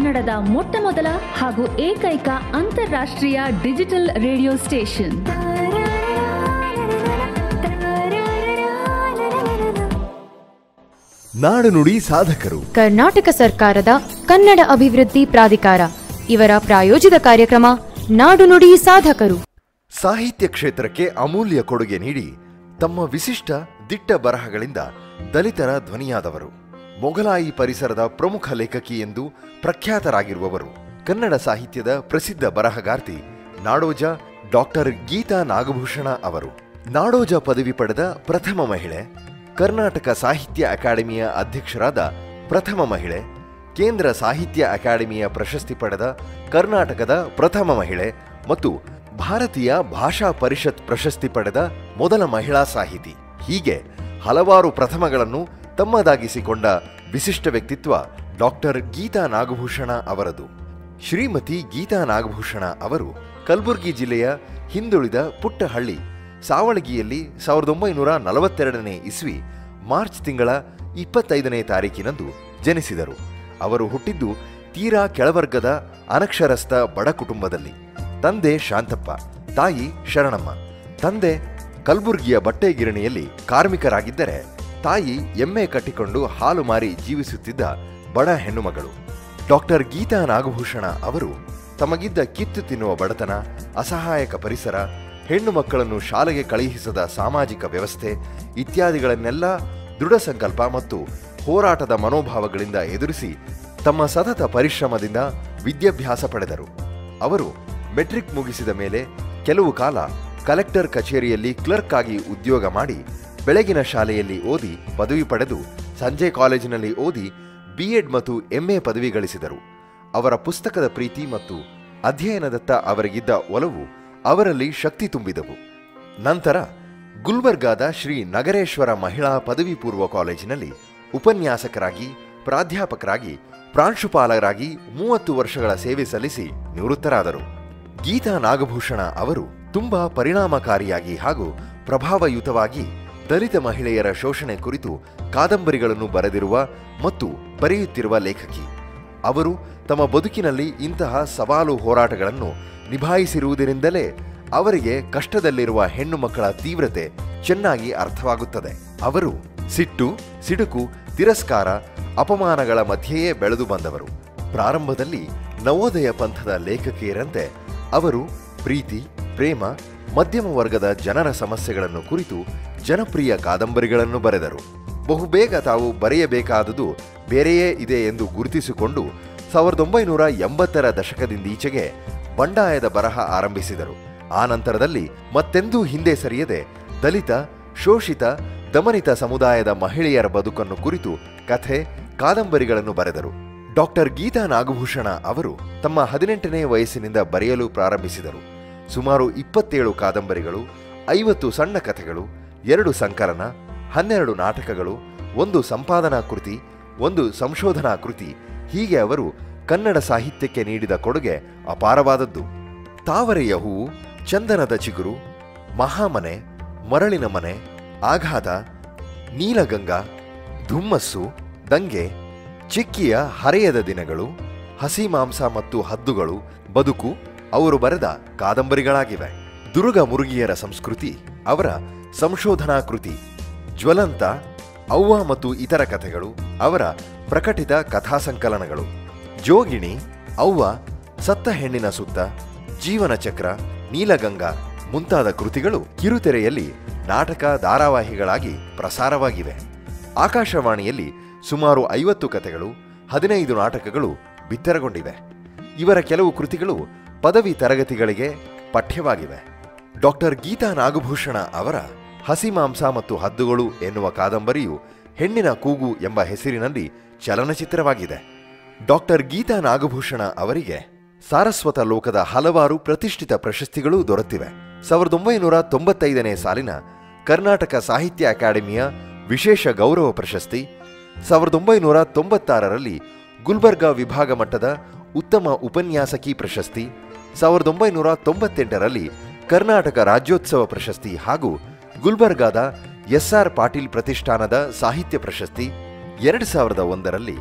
ಕನ್ನಡದ ಮೊಟ್ಟ ಮೊದಲ ಹಾಗೂ ಏಕೈಕ ಅಂತಾರಾಷ್ಟ್ರೀಯ ಡಿಜಿಟಲ್ ರೇಡಿಯೋ ಸ್ಟೇಷನ್ ನಾಡು ನುಡಿ ಸಾಧಕರು ಕರ್ನಾಟಕ ಸರ್ಕಾರದ ಕನ್ನಡ ಅಭಿವೃದ್ಧಿ ಪ್ರಾಧಿಕಾರ ಇವರ ಪ್ರಾಯೋಜಿತ ಕಾರ್ಯಕ್ರಮ ನಾಡು ನುಡಿ ಸಾಧಕರು ಸಾಹಿತ್ಯ ಕ್ಷೇತ್ರಕ್ಕೆ ಅಮೂಲ್ಯ ಕೊಡುಗೆ ನೀಡಿ ತಮ್ಮ ವಿಶಿಷ್ಟ ದಿಟ್ಟ ಬರಹಗಳಿಂದ ದಲಿತರ ಧ್ವನಿಯಾದವರು ಮೊಘಲಾಯಿ ಪರಿಸರದ ಪ್ರಮುಖ ಲೇಖಕಿ ಎಂದು ಪ್ರಖ್ಯಾತರಾಗಿರುವವರು ಕನ್ನಡ ಸಾಹಿತ್ಯದ ಪ್ರಸಿದ್ಧ ಬರಹಗಾರ್ತಿ ನಾಡೋಜ ಡಾಕ್ಟರ್ ಗೀತಾ ನಾಗಭೂಷಣ ಅವರು ನಾಡೋಜ ಪದವಿ ಪಡೆದ ಪ್ರಥಮ ಮಹಿಳೆ ಕರ್ನಾಟಕ ಸಾಹಿತ್ಯ ಅಕಾಡೆಮಿಯ ಅಧ್ಯಕ್ಷರಾದ ಪ್ರಥಮ ಮಹಿಳೆ ಕೇಂದ್ರ ಸಾಹಿತ್ಯ ಅಕಾಡೆಮಿಯ ಪ್ರಶಸ್ತಿ ಪಡೆದ ಕರ್ನಾಟಕದ ಪ್ರಥಮ ಮಹಿಳೆ ಮತ್ತು ಭಾರತೀಯ ಭಾಷಾ ಪರಿಷತ್ ಪ್ರಶಸ್ತಿ ಪಡೆದ ಮೊದಲ ಮಹಿಳಾ ಸಾಹಿತಿ ಹೀಗೆ ಹಲವಾರು ಪ್ರಥಮಗಳನ್ನು ತಮ್ಮದಾಗಿಸಿಕೊಂಡ ವಿಶಿಷ್ಟ ವ್ಯಕ್ತಿತ್ವ ಡಾಕ್ಟರ್ ಗೀತಾ ನಾಗಭೂಷಣ ಅವರದು ಶ್ರೀಮತಿ ಗೀತಾ ನಾಗಭೂಷಣ ಅವರು ಕಲಬುರಗಿ ಜಿಲ್ಲೆಯ ಹಿಂದುಳಿದ ಪುಟ್ಟ ಹಳ್ಳಿ ಸಾವಳಗಿಯಲ್ಲಿ ಸಾವಿರದ ಒಂಬೈನೂರ ನಲವತ್ತೆರಡನೇ ಇಸ್ವಿ ಮಾರ್ಚ್ ತಿಂಗಳ ಇಪ್ಪತ್ತೈದನೇ ತಾರೀಕಿನಂದು ಜನಿಸಿದರು ಅವರು ಹುಟ್ಟಿದ್ದು ತೀರಾ ಕೆಳವರ್ಗದ ಅನಕ್ಷರಸ್ಥ ಬಡ ಕುಟುಂಬದಲ್ಲಿ ತಂದೆ ಶಾಂತಪ್ಪ ತಾಯಿ ಶರಣಮ್ಮ ತಂದೆ ಕಲಬುರ್ಗಿಯ ಬಟ್ಟೆ ಗಿರಣಿಯಲ್ಲಿ ಕಾರ್ಮಿಕರಾಗಿದ್ದರೆ ತಾಯಿ ಎಮ್ಮೆ ಕಟ್ಟಿಕೊಂಡು ಹಾಲು ಮಾರಿ ಜೀವಿಸುತ್ತಿದ್ದ ಬಡ ಹೆಣ್ಣುಮಗಳು ಡಾಕ್ಟರ್ ಗೀತಾ ನಾಗಭೂಷಣ ಅವರು ತಮಗಿದ್ದ ಕಿತ್ತು ತಿನ್ನುವ ಬಡತನ ಅಸಹಾಯಕ ಪರಿಸರ ಹೆಣ್ಣು ಮಕ್ಕಳನ್ನು ಶಾಲೆಗೆ ಕಳುಹಿಸದ ಸಾಮಾಜಿಕ ವ್ಯವಸ್ಥೆ ಇತ್ಯಾದಿಗಳನ್ನೆಲ್ಲ ದೃಢ ಸಂಕಲ್ಪ ಮತ್ತು ಹೋರಾಟದ ಮನೋಭಾವಗಳಿಂದ ಎದುರಿಸಿ ತಮ್ಮ ಸತತ ಪರಿಶ್ರಮದಿಂದ ವಿದ್ಯಾಭ್ಯಾಸ ಪಡೆದರು ಅವರು ಮೆಟ್ರಿಕ್ ಮುಗಿಸಿದ ಮೇಲೆ ಕೆಲವು ಕಾಲ ಕಲೆಕ್ಟರ್ ಕಚೇರಿಯಲ್ಲಿ ಕ್ಲರ್ಕ್ ಆಗಿ ಉದ್ಯೋಗ ಮಾಡಿ ಬೆಳಗಿನ ಶಾಲೆಯಲ್ಲಿ ಓದಿ ಪದವಿ ಪಡೆದು ಸಂಜೆ ಕಾಲೇಜಿನಲ್ಲಿ ಓದಿ ಬಿಎಡ್ ಮತ್ತು ಎಂಎ ಪದವಿ ಗಳಿಸಿದರು ಅವರ ಪುಸ್ತಕದ ಪ್ರೀತಿ ಮತ್ತು ಅಧ್ಯಯನದತ್ತ ಅವರಿಗಿದ್ದ ಒಲವು ಅವರಲ್ಲಿ ಶಕ್ತಿ ತುಂಬಿದವು ನಂತರ ಗುಲ್ಬರ್ಗಾದ ಶ್ರೀ ನಗರೇಶ್ವರ ಮಹಿಳಾ ಪದವಿ ಪೂರ್ವ ಕಾಲೇಜಿನಲ್ಲಿ ಉಪನ್ಯಾಸಕರಾಗಿ ಪ್ರಾಧ್ಯಾಪಕರಾಗಿ ಪ್ರಾಂಶುಪಾಲರಾಗಿ ಮೂವತ್ತು ವರ್ಷಗಳ ಸೇವೆ ಸಲ್ಲಿಸಿ ನಿವೃತ್ತರಾದರು ಗೀತಾ ನಾಗಭೂಷಣ ಅವರು ತುಂಬಾ ಪರಿಣಾಮಕಾರಿಯಾಗಿ ಹಾಗೂ ಪ್ರಭಾವಯುತವಾಗಿ ದಲಿತ ಮಹಿಳೆಯರ ಶೋಷಣೆ ಕುರಿತು ಕಾದಂಬರಿಗಳನ್ನು ಬರೆದಿರುವ ಮತ್ತು ಬರೆಯುತ್ತಿರುವ ಲೇಖಕಿ ಅವರು ತಮ್ಮ ಬದುಕಿನಲ್ಲಿ ಇಂತಹ ಸವಾಲು ಹೋರಾಟಗಳನ್ನು ನಿಭಾಯಿಸಿರುವುದರಿಂದಲೇ ಅವರಿಗೆ ಕಷ್ಟದಲ್ಲಿರುವ ಹೆಣ್ಣು ಮಕ್ಕಳ ತೀವ್ರತೆ ಚೆನ್ನಾಗಿ ಅರ್ಥವಾಗುತ್ತದೆ ಅವರು ಸಿಟ್ಟು ಸಿಡುಕು ತಿರಸ್ಕಾರ ಅಪಮಾನಗಳ ಮಧ್ಯೆಯೇ ಬೆಳೆದು ಬಂದವರು ಪ್ರಾರಂಭದಲ್ಲಿ ನವೋದಯ ಪಂಥದ ಲೇಖಕಿಯರಂತೆ ಅವರು ಪ್ರೀತಿ ಪ್ರೇಮ ಮಧ್ಯಮ ವರ್ಗದ ಜನರ ಸಮಸ್ಯೆಗಳನ್ನು ಕುರಿತು ಜನಪ್ರಿಯ ಕಾದಂಬರಿಗಳನ್ನು ಬರೆದರು ಬಹುಬೇಗ ತಾವು ಬರೆಯಬೇಕಾದುದು ಬೇರೆಯೇ ಇದೆ ಎಂದು ಗುರುತಿಸಿಕೊಂಡು ಸಾವಿರದ ಒಂಬೈನೂರ ಎಂಬತ್ತರ ದಶಕದಿಂದೀಚೆಗೆ ಬಂಡಾಯದ ಬರಹ ಆರಂಭಿಸಿದರು ಆ ನಂತರದಲ್ಲಿ ಮತ್ತೆಂದೂ ಹಿಂದೆ ಸರಿಯದೆ ದಲಿತ ಶೋಷಿತ ದಮನಿತ ಸಮುದಾಯದ ಮಹಿಳೆಯರ ಬದುಕನ್ನು ಕುರಿತು ಕಥೆ ಕಾದಂಬರಿಗಳನ್ನು ಬರೆದರು ಡಾಕ್ಟರ್ ಗೀತಾ ನಾಗಭೂಷಣ ಅವರು ತಮ್ಮ ಹದಿನೆಂಟನೇ ವಯಸ್ಸಿನಿಂದ ಬರೆಯಲು ಪ್ರಾರಂಭಿಸಿದರು ಸುಮಾರು ಇಪ್ಪತ್ತೇಳು ಕಾದಂಬರಿಗಳು ಐವತ್ತು ಸಣ್ಣ ಕಥೆಗಳು ಎರಡು ಸಂಕಲನ ಹನ್ನೆರಡು ನಾಟಕಗಳು ಒಂದು ಸಂಪಾದನಾ ಕೃತಿ ಒಂದು ಸಂಶೋಧನಾ ಕೃತಿ ಹೀಗೆ ಅವರು ಕನ್ನಡ ಸಾಹಿತ್ಯಕ್ಕೆ ನೀಡಿದ ಕೊಡುಗೆ ಅಪಾರವಾದದ್ದು ತಾವರೆಯ ಹೂವು ಚಂದನದ ಚಿಗುರು ಮಹಾಮನೆ ಮರಳಿನ ಮನೆ ಆಘಾತ ನೀಲಗಂಗಾ ಧುಮ್ಮಸ್ಸು ದಂಗೆ ಚಿಕ್ಕಿಯ ಹರೆಯದ ದಿನಗಳು ಹಸಿ ಮಾಂಸ ಮತ್ತು ಹದ್ದುಗಳು ಬದುಕು ಅವರು ಬರೆದ ಕಾದಂಬರಿಗಳಾಗಿವೆ ದುರ್ಗ ಮುರುಗಿಯರ ಸಂಸ್ಕೃತಿ ಅವರ ಸಂಶೋಧನಾ ಕೃತಿ ಜ್ವಲಂತ ಅವ್ವ ಮತ್ತು ಇತರ ಕಥೆಗಳು ಅವರ ಪ್ರಕಟಿತ ಕಥಾಸಂಕಲನಗಳು ಜೋಗಿಣಿ ಅವ್ವ ಸತ್ತ ಹೆಣ್ಣಿನ ಸುತ್ತ ಜೀವನ ಚಕ್ರ ನೀಲಗಂಗಾ ಮುಂತಾದ ಕೃತಿಗಳು ಕಿರುತೆರೆಯಲ್ಲಿ ನಾಟಕ ಧಾರಾವಾಹಿಗಳಾಗಿ ಪ್ರಸಾರವಾಗಿವೆ ಆಕಾಶವಾಣಿಯಲ್ಲಿ ಸುಮಾರು ಐವತ್ತು ಕಥೆಗಳು ಹದಿನೈದು ನಾಟಕಗಳು ಬಿತ್ತರಗೊಂಡಿವೆ ಇವರ ಕೆಲವು ಕೃತಿಗಳು ಪದವಿ ತರಗತಿಗಳಿಗೆ ಪಠ್ಯವಾಗಿವೆ ಡಾಕ್ಟರ್ ಗೀತಾ ನಾಗಭೂಷಣ ಅವರ ಹಸಿ ಮಾಂಸ ಮತ್ತು ಹದ್ದುಗಳು ಎನ್ನುವ ಕಾದಂಬರಿಯು ಹೆಣ್ಣಿನ ಕೂಗು ಎಂಬ ಹೆಸರಿನಲ್ಲಿ ಚಲನಚಿತ್ರವಾಗಿದೆ ಡಾಕ್ಟರ್ ಗೀತಾ ನಾಗಭೂಷಣ ಅವರಿಗೆ ಸಾರಸ್ವತ ಲೋಕದ ಹಲವಾರು ಪ್ರತಿಷ್ಠಿತ ಪ್ರಶಸ್ತಿಗಳೂ ದೊರೆತಿವೆ ಸಾವಿರದ ಒಂಬೈನೂರ ತೊಂಬತ್ತೈದನೇ ಸಾಲಿನ ಕರ್ನಾಟಕ ಸಾಹಿತ್ಯ ಅಕಾಡೆಮಿಯ ವಿಶೇಷ ಗೌರವ ಪ್ರಶಸ್ತಿ ಸಾವಿರದ ಒಂಬೈನೂರ ತೊಂಬತ್ತಾರರಲ್ಲಿ ಗುಲ್ಬರ್ಗಾ ವಿಭಾಗ ಮಟ್ಟದ ಉತ್ತಮ ಉಪನ್ಯಾಸಕಿ ಪ್ರಶಸ್ತಿ ಸಾವಿರದ ಒಂಬೈನೂರ ತೊಂಬತ್ತೆಂಟರಲ್ಲಿ ಕರ್ನಾಟಕ ರಾಜ್ಯೋತ್ಸವ ಪ್ರಶಸ್ತಿ ಹಾಗೂ ಗುಲ್ಬರ್ಗಾದ ಎಸ್ಆರ್ ಪಾಟೀಲ್ ಪ್ರತಿಷ್ಠಾನದ ಸಾಹಿತ್ಯ ಪ್ರಶಸ್ತಿ ಎರಡು ಸಾವಿರದ ಒಂದರಲ್ಲಿ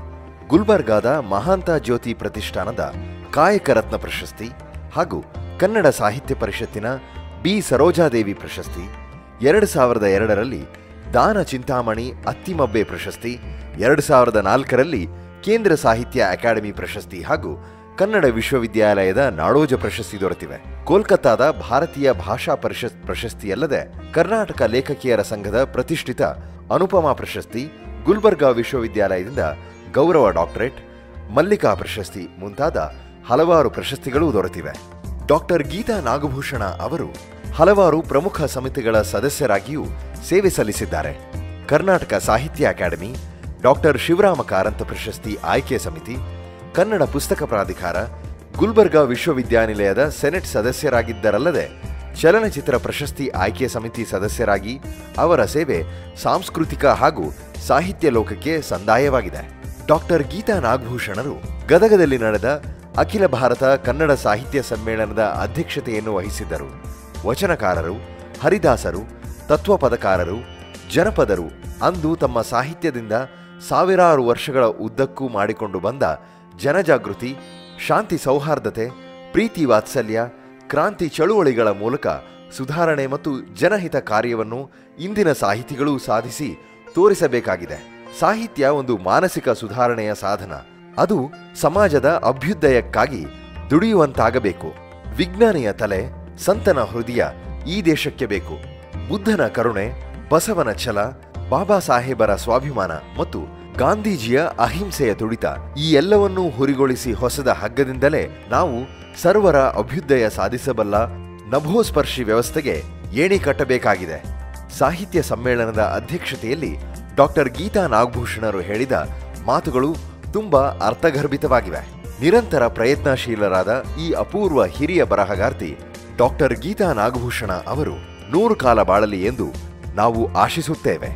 ಗುಲ್ಬರ್ಗಾದ ಮಹಾಂತ ಜ್ಯೋತಿ ಪ್ರತಿಷ್ಠಾನದ ಕಾಯಕ ರತ್ನ ಪ್ರಶಸ್ತಿ ಹಾಗೂ ಕನ್ನಡ ಸಾಹಿತ್ಯ ಪರಿಷತ್ತಿನ ಬಿ ಸರೋಜಾದೇವಿ ಪ್ರಶಸ್ತಿ ಎರಡು ಸಾವಿರದ ಎರಡರಲ್ಲಿ ದಾನ ಚಿಂತಾಮಣಿ ಅತ್ತಿಮಬ್ಬೆ ಪ್ರಶಸ್ತಿ ಎರಡು ಸಾವಿರದ ನಾಲ್ಕರಲ್ಲಿ ಕೇಂದ್ರ ಸಾಹಿತ್ಯ ಅಕಾಡೆಮಿ ಪ್ರಶಸ್ತಿ ಹಾಗೂ ಕನ್ನಡ ವಿಶ್ವವಿದ್ಯಾಲಯದ ನಾಡೋಜ ಪ್ರಶಸ್ತಿ ದೊರೆತಿವೆ ಕೋಲ್ಕತ್ತಾದ ಭಾರತೀಯ ಭಾಷಾ ಪರಿಷತ್ ಪ್ರಶಸ್ತಿಯಲ್ಲದೆ ಕರ್ನಾಟಕ ಲೇಖಕಿಯರ ಸಂಘದ ಪ್ರತಿಷ್ಠಿತ ಅನುಪಮಾ ಪ್ರಶಸ್ತಿ ಗುಲ್ಬರ್ಗಾ ವಿಶ್ವವಿದ್ಯಾಲಯದಿಂದ ಗೌರವ ಡಾಕ್ಟರೇಟ್ ಮಲ್ಲಿಕಾ ಪ್ರಶಸ್ತಿ ಮುಂತಾದ ಹಲವಾರು ಪ್ರಶಸ್ತಿಗಳು ದೊರೆತಿವೆ ಡಾಕ್ಟರ್ ಗೀತಾ ನಾಗಭೂಷಣ ಅವರು ಹಲವಾರು ಪ್ರಮುಖ ಸಮಿತಿಗಳ ಸದಸ್ಯರಾಗಿಯೂ ಸೇವೆ ಸಲ್ಲಿಸಿದ್ದಾರೆ ಕರ್ನಾಟಕ ಸಾಹಿತ್ಯ ಅಕಾಡೆಮಿ ಡಾಕ್ಟರ್ ಶಿವರಾಮ ಕಾರಂತ ಪ್ರಶಸ್ತಿ ಆಯ್ಕೆ ಸಮಿತಿ ಕನ್ನಡ ಪುಸ್ತಕ ಪ್ರಾಧಿಕಾರ ಗುಲ್ಬರ್ಗಾ ವಿಶ್ವವಿದ್ಯಾನಿಲಯದ ಸೆನೆಟ್ ಸದಸ್ಯರಾಗಿದ್ದರಲ್ಲದೆ ಚಲನಚಿತ್ರ ಪ್ರಶಸ್ತಿ ಆಯ್ಕೆ ಸಮಿತಿ ಸದಸ್ಯರಾಗಿ ಅವರ ಸೇವೆ ಸಾಂಸ್ಕೃತಿಕ ಹಾಗೂ ಸಾಹಿತ್ಯ ಲೋಕಕ್ಕೆ ಸಂದಾಯವಾಗಿದೆ ಡಾಕ್ಟರ್ ಗೀತಾ ನಾಗಭೂಷಣರು ಗದಗದಲ್ಲಿ ನಡೆದ ಅಖಿಲ ಭಾರತ ಕನ್ನಡ ಸಾಹಿತ್ಯ ಸಮ್ಮೇಳನದ ಅಧ್ಯಕ್ಷತೆಯನ್ನು ವಹಿಸಿದ್ದರು ವಚನಕಾರರು ಹರಿದಾಸರು ತತ್ವಪದಕಾರರು ಜನಪದರು ಅಂದು ತಮ್ಮ ಸಾಹಿತ್ಯದಿಂದ ಸಾವಿರಾರು ವರ್ಷಗಳ ಉದ್ದಕ್ಕೂ ಮಾಡಿಕೊಂಡು ಬಂದ ಜನಜಾಗೃತಿ ಶಾಂತಿ ಸೌಹಾರ್ದತೆ ಪ್ರೀತಿ ವಾತ್ಸಲ್ಯ ಕ್ರಾಂತಿ ಚಳುವಳಿಗಳ ಮೂಲಕ ಸುಧಾರಣೆ ಮತ್ತು ಜನಹಿತ ಕಾರ್ಯವನ್ನು ಇಂದಿನ ಸಾಹಿತಿಗಳು ಸಾಧಿಸಿ ತೋರಿಸಬೇಕಾಗಿದೆ ಸಾಹಿತ್ಯ ಒಂದು ಮಾನಸಿಕ ಸುಧಾರಣೆಯ ಸಾಧನ ಅದು ಸಮಾಜದ ಅಭ್ಯುದಯಕ್ಕಾಗಿ ದುಡಿಯುವಂತಾಗಬೇಕು ವಿಜ್ಞಾನಿಯ ತಲೆ ಸಂತನ ಹೃದಯ ಈ ದೇಶಕ್ಕೆ ಬೇಕು ಬುದ್ಧನ ಕರುಣೆ ಬಸವನ ಛಲ ಬಾಬಾ ಸಾಹೇಬರ ಸ್ವಾಭಿಮಾನ ಮತ್ತು ಗಾಂಧೀಜಿಯ ಅಹಿಂಸೆಯ ತುಡಿತ ಈ ಎಲ್ಲವನ್ನೂ ಹುರಿಗೊಳಿಸಿ ಹೊಸದ ಹಗ್ಗದಿಂದಲೇ ನಾವು ಸರ್ವರ ಅಭ್ಯುದಯ ಸಾಧಿಸಬಲ್ಲ ನಭೋಸ್ಪರ್ಶಿ ವ್ಯವಸ್ಥೆಗೆ ಏಣಿ ಕಟ್ಟಬೇಕಾಗಿದೆ ಸಾಹಿತ್ಯ ಸಮ್ಮೇಳನದ ಅಧ್ಯಕ್ಷತೆಯಲ್ಲಿ ಡಾಕ್ಟರ್ ಗೀತಾ ನಾಗಭೂಷಣರು ಹೇಳಿದ ಮಾತುಗಳು ತುಂಬಾ ಅರ್ಥಗರ್ಭಿತವಾಗಿವೆ ನಿರಂತರ ಪ್ರಯತ್ನಶೀಲರಾದ ಈ ಅಪೂರ್ವ ಹಿರಿಯ ಬರಹಗಾರ್ತಿ ಡಾಕ್ಟರ್ ಗೀತಾ ನಾಗಭೂಷಣ ಅವರು ನೂರು ಕಾಲ ಬಾಳಲಿ ಎಂದು ನಾವು ಆಶಿಸುತ್ತೇವೆ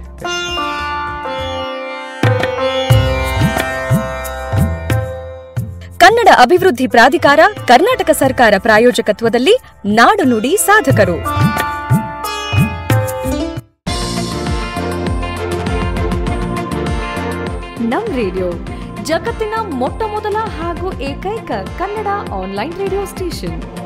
ಕನ್ನಡ ಅಭಿವೃದ್ಧಿ ಪ್ರಾಧಿಕಾರ ಕರ್ನಾಟಕ ಸರ್ಕಾರ ಪ್ರಾಯೋಜಕತ್ವದಲ್ಲಿ ನಾಡು ನುಡಿ ಸಾಧಕರು ನಮ್ ರೇಡಿಯೋ ಜಗತ್ತಿನ ಮೊಟ್ಟ ಮೊದಲ ಹಾಗೂ ಏಕೈಕ ಕನ್ನಡ ಆನ್ಲೈನ್ ರೇಡಿಯೋ ಸ್ಟೇಷನ್